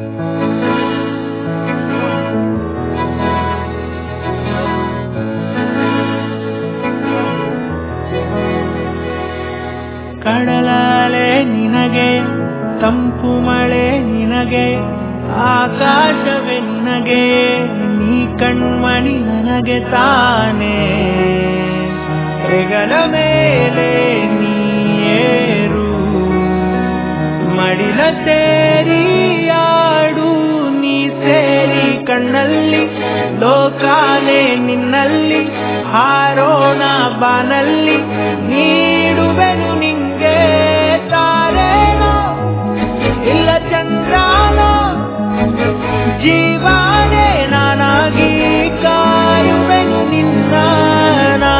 ಕಡಲಾಲೆ ನಿನಗೆ ತಂಪು ಮಳೆ ನಿನಗೆ ಆಕಾಶವೇ ನಿನಗೆ ನೀ ಕಣ್ಮಣಿ ನನಗೆ ತಾನೇ ಹೆಗಲ ಮೇಲೆ ನೀರು ಮಡಿಲ ಸೇರಿ ಆಡು ನೀ ಸೇರಿ ಕಣ್ಣಲ್ಲಿ ಲೋಕಾಲೆ ನಿನ್ನಲ್ಲಿ ಹಾರೋಣ ಬಾನಲ್ಲಿ ನೀಡುವೆನು ನಿಂಗೆ ತಾರೇನೋ ಇಲ್ಲ ಚಂದ್ರಾನೋ ಜೀವಾನೇ ನಾನಾಗಿ ಕಾಯುವೆನು ನಿನ್ನ ನಾ.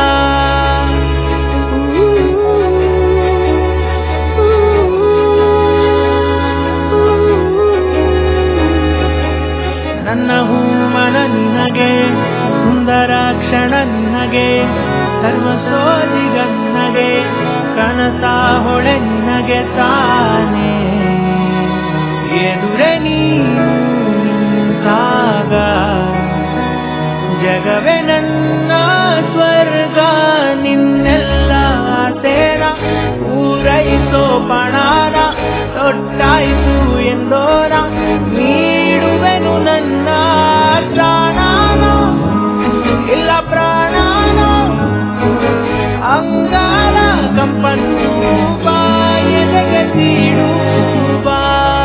ನನ್ನ ಹೂಮನ ನಿನಗೆ ಸುಂದರ ಕ್ಷಣ ನಿನಗೆ ಸರ್ವ ಸೋಜಿಗ ನಿನಗೆ ಕನಸ ಹೊಳೆ ನಿನಗೆ ತಾನೇ ಎದುರೆ ನೀನು ನಿಂತಾಗ ಜಗವೇ ನನ್ನ ಸ್ವರ್ಗ ನಿನ್ನೆಲ್ಲ ಸೇರ ಪೂರೈಸೋ ಪಣಾನ ತೊಟ್ಟಾಯಿತು ಎಂದೋರ ನೀಡುವೆನು ನನ್ನ ಪ್ರಾಣಾನ ಇಲ್ಲ ಪ್ರಾಣಾನ ಅಂಗಾಲ ಕಂಪನ್ನು ಬಾಯಿಗೆ ತೀಡು ಬಾ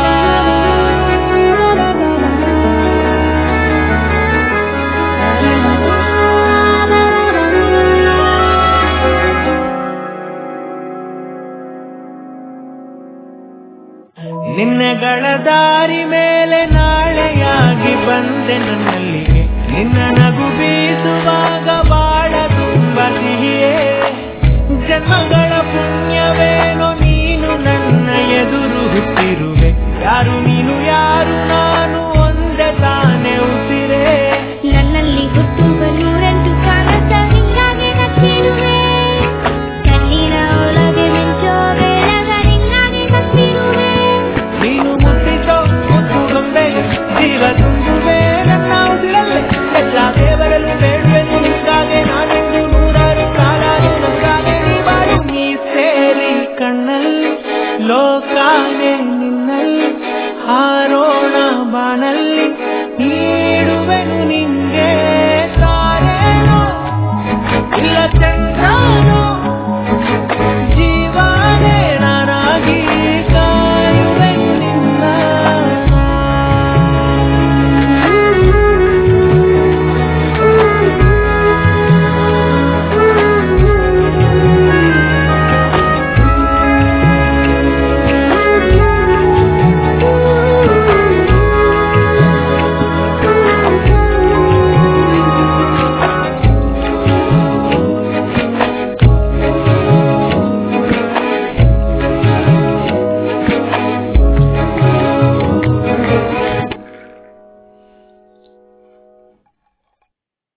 ನಿನ್ನೆಗಳ ದಾರಿ ಮೇಲೆ ನಾಳೆಯಾಗಿ ಬಂದೆ ನನ್ನಲ್ಲಿಗೆ ನಿನ್ನ ನಗು ಬೀಸುವಾಗ ಬಾಳ ತುಂಬ ಸಿಹಿಯೇ ಜನ್ಮಗಳ ಪುಣ್ಯವೇನೋ ನೀನು ನನ್ನ ಎದುರು ಹುಟ್ಟಿರುವೆ ಯಾರು ನೀನು ಯಾರು ನಾನು ಒಂದೇ ತಾನೇ ಉಸಿರೇ ನನ್ನಲ್ಲಿ ಹುಟ್ಟುವ ನೂರೆಂಟು ಕನಸ ನಿಂಗಾಗಿ ನಚ್ಚಿರುವೆ ಕಣ್ಣಿನ ಒಳಗೆ ಮಿಂಚೋ ಬೆಳಗ ನಿಂಗಾಗಿ ಕತ್ತಿರುವೆ ನೀನು ಮುಟ್ಟಿಸೋ ಮುತ್ತು ಗೊಂಬೆಗೆ ಜೀವ ತುಂಬುವೆ ನನ್ನ ಉಸಿರಲ್ಲೇ ಹೆಚ್ಚಾಗೆ ಬರಲು ಬೇಡುವೆನು ನಿಂಗಾಗೆ ನಾನೆಂದು ನೂರಾರು ಕಾಲಾರು ನಂಗಾಗೆ ನೀ ಬಾಳು ನೀ ಸೇರಿ ಕಣ್ಣಲ್ಲಿ ಲೋಕಾನೆ ನಿನ್ನಲ್ಲಿ ಹಾರೋಣ ಬಾಣ